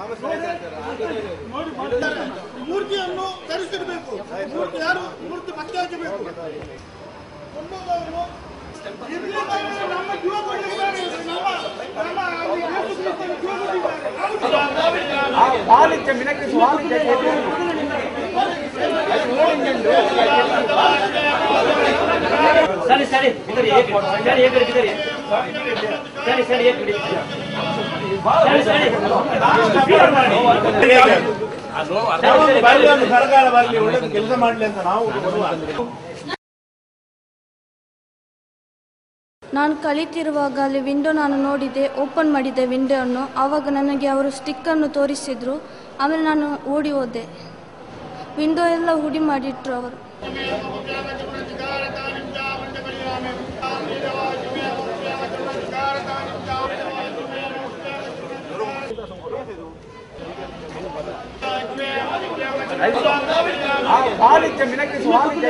ನೋಡಿ ಮಾಡ್ತಾರೆ. ಮೂರ್ತಿಯನ್ನು ತರಿಸಿಡಬೇಕು ಮೂರ್ತಿ ಯಾರು ಮೂರ್ತಿ ಪತ್ತೆ ಹಚ್ಚಬೇಕು ಕೊಂಡೋದವರು ಇಲ್ಲಿ ಬಂದು ನಮ್ಮ ಜೀವ ಕೊಟ್ಟಿದ್ದಾರೆ. ನಮ್ಮ ನಮ್ಮ ಅಲ್ಲಿ ಯೇಸು ಕ್ರಿಸ್ತನ ಜೀವ ಕೊಟ್ಟಿದ್ದಾರೆ. பாலிச்ச மினக்கு சுவாமிச்ச सर सर इधर एक मिनट सर एक मिनट इधर सर सर एक मिनट ಬರಲಿ ಒಂದು ಸರ್ಕಾರ ಬರಲಿ ಒಳ್ಳೆ ಕೆಲಸ ಮಾಡಲಿ ಅಂತ ನಾವು ಬರುವ ನಾನು ಕಲಿತಿರುವಾಗ ಅಲ್ಲಿ ವಿಂಡೋ ನಾನು ನೋಡಿದೆ ಓಪನ್ ಮಾಡಿದ್ದೆ ವಿಂಡೋವನ್ನು ಆವಾಗ ನನಗೆ ಅವರು ಸ್ಟಿಕ್ಕನ್ನು ತೋರಿಸಿದ್ರು ಆಮೇಲೆ ನಾನು ಓಡಿ ಹೋದೆ ವಿಂಡೋ ಎಲ್ಲ ಹುಡಿ ಮಾಡಿಟ್ರು ಅವರು பாலிச்ச மினக்கு சுவாமிச்ச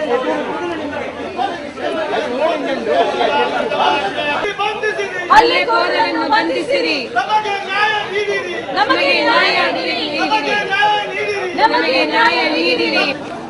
ಬಂಧಿಸಿರಿ ಹಲ್ಲೆಕೋರರನ್ನು ಬಂಧಿಸಿರಿ ನಮಗೆ ನ್ಯಾಯ ನೀಡಿರಿ ನಮಗೆ ನ್ಯಾಯ ನೀಡಿರಿ ನಮಗೆ ನ್ಯಾಯ ನೀಡಿರಿ ನಮಗೆ ನ್ಯಾಯ ನೀಡಿರಿ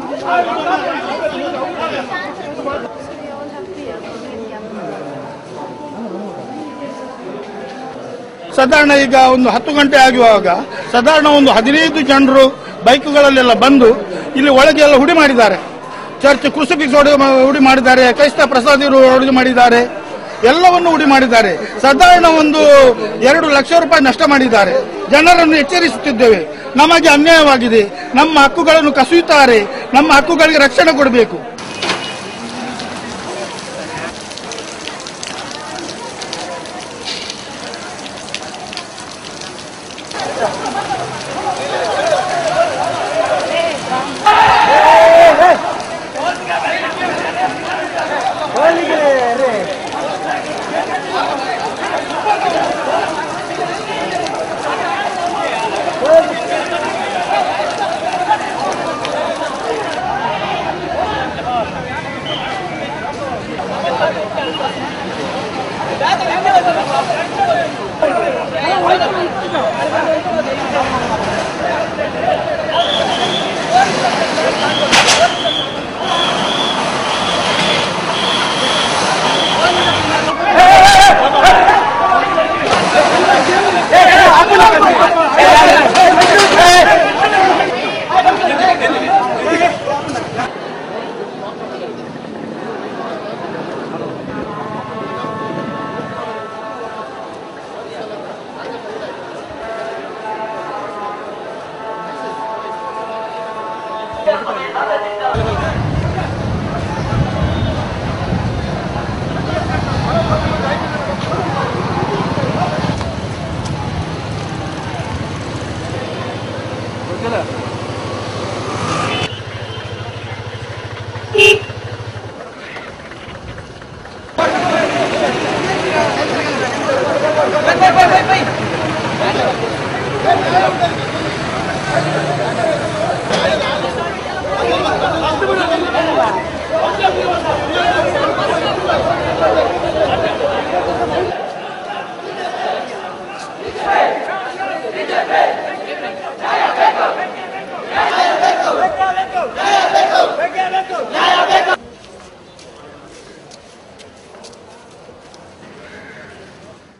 ಸಾಧಾರಣ ಈಗ ಒಂದು ಹತ್ತು ಗಂಟೆ ಆಗುವಾಗ ಸಾಧಾರಣ ಒಂದು ಹದಿನೈದು ಜನರು ಬೈಕುಗಳಲ್ಲೆಲ್ಲ ಬಂದು ಇಲ್ಲಿ ಒಳಗೆ ಎಲ್ಲ ಹುಡಿ ಮಾಡಿದ್ದಾರೆ ಚರ್ಚ್ ಕ್ರುಸಿಫಿಕ್ಸ್ ಹುಡಿ ಮಾಡಿದ್ದಾರೆ ಕ್ರೈಸ್ತ ಪ್ರಸಾದಿರು ಹುಡಿ ಮಾಡಿದ್ದಾರೆ ಎಲ್ಲವನ್ನು ಹುಡಿ ಮಾಡಿದ್ದಾರೆ ಸಾಧಾರಣ ಒಂದು ಎರಡು ಲಕ್ಷ ರೂಪಾಯಿ ನಷ್ಟ ಮಾಡಿದ್ದಾರೆ ಜನರನ್ನು ಎಚ್ಚರಿಸುತ್ತಿದ್ದೇವೆ ನಮಗೆ ಅನ್ಯಾಯವಾಗಿದೆ ನಮ್ಮ ಹಕ್ಕುಗಳನ್ನು ಕಸಿಯುತ್ತಾರೆ ನಮ್ಮ ಹಕ್ಕುಗಳಿಗೆ ರಕ್ಷಣೆ ಕೊಡಬೇಕು